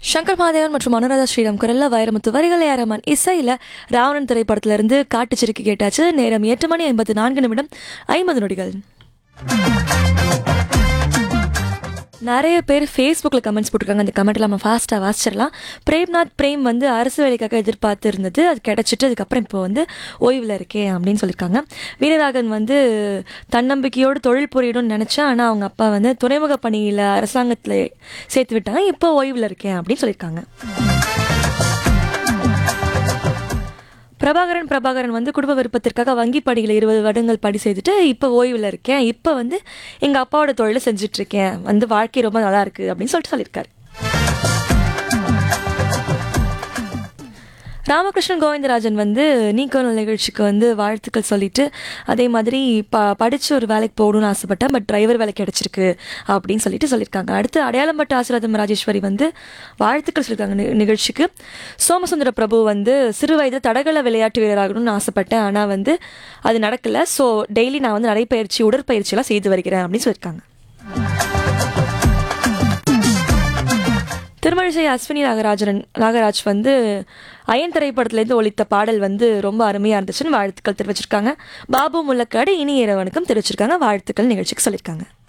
சங்கர் மாதேவன் மற்றும் அனுராதா ஸ்ரீராம் குரல்ல வைரமுத்து வரிகளை அரமன் இசையில் ராவணன் திரைப்படத்திலிருந்து காட்டுச்சிறுக்கு கேட்டாச்சு நேரம் எட்டு மணி ஐம்பத்து நான்கு நிமிடம் ஐம்பது நொடிகள் நிறைய பேர் ஃபேஸ்புக்கில் கமெண்ட்ஸ் போட்டிருக்காங்க அந்த கமெண்ட்டில் நம்ம ஃபாஸ்ட்டாக வாசிச்சிடலாம் பிரேம்நாத் பிரேம் வந்து அரசு வேலைக்காக எதிர்பார்த்து இருந்தது அது கிடச்சிட்டு அதுக்கப்புறம் இப்போ வந்து ஓய்வில் இருக்கேன் அப்படின்னு சொல்லியிருக்காங்க வீரராகன் வந்து தன்னம்பிக்கையோடு தொழில் புரியணும்னு நினச்சேன் ஆனால் அவங்க அப்பா வந்து துறைமுக பணியில் அரசாங்கத்தில் சேர்த்து விட்டாங்க இப்போ ஓய்வில் இருக்கேன் அப்படின்னு சொல்லியிருக்காங்க பிரபாகரன் பிரபாகரன் வந்து குடும்ப விருப்பத்திற்காக வங்கி படியில் இருபது வருடங்கள் படி செய்துட்டு இப்போ ஓய்வில் இருக்கேன் இப்போ வந்து எங்கள் அப்பாவோட தொழிலை செஞ்சுட்டு இருக்கேன் வந்து வாழ்க்கை ரொம்ப நல்லா இருக்கு அப்படின்னு சொல்லிட்டு சொல்லியிருக்காரு ராமகிருஷ்ணன் கோவிந்தராஜன் வந்து நீக்கோனல் நிகழ்ச்சிக்கு வந்து வாழ்த்துக்கள் சொல்லிட்டு அதே மாதிரி ப படித்து ஒரு வேலைக்கு போகணும்னு ஆசைப்பட்டேன் பட் டிரைவர் வேலை கிடைச்சிருக்கு அப்படின்னு சொல்லிட்டு சொல்லியிருக்காங்க அடுத்து அடையாளம்பட்ட ஆசீர்வாதம் ராஜேஸ்வரி வந்து வாழ்த்துக்கள் சொல்லியிருக்காங்க நி- நிகழ்ச்சிக்கு சோமசுந்தர பிரபு வந்து சிறு வயதில் தடகள விளையாட்டு வீரராகணும்னு ஆசைப்பட்டேன் ஆனால் வந்து அது நடக்கலை ஸோ டெய்லி நான் வந்து நடைப்பயிற்சி உடற்பயிற்சியெல்லாம் செய்து வருகிறேன் அப்படின்னு சொல்லியிருக்காங்க திருமழிசை அஸ்வினி நாகராஜன் நாகராஜ் வந்து அயன் திரைப்படத்துலேருந்து ஒலித்த பாடல் வந்து ரொம்ப அருமையாக இருந்துச்சுன்னு வாழ்த்துக்கள் தெரிவிச்சிருக்காங்க பாபு முல்லக்காடு இனி இரவனுக்கும் தெரிவிச்சிருக்காங்க வாழ்த்துக்கள் நிகழ்ச்சிக்கு சொல்லியிருக்காங்க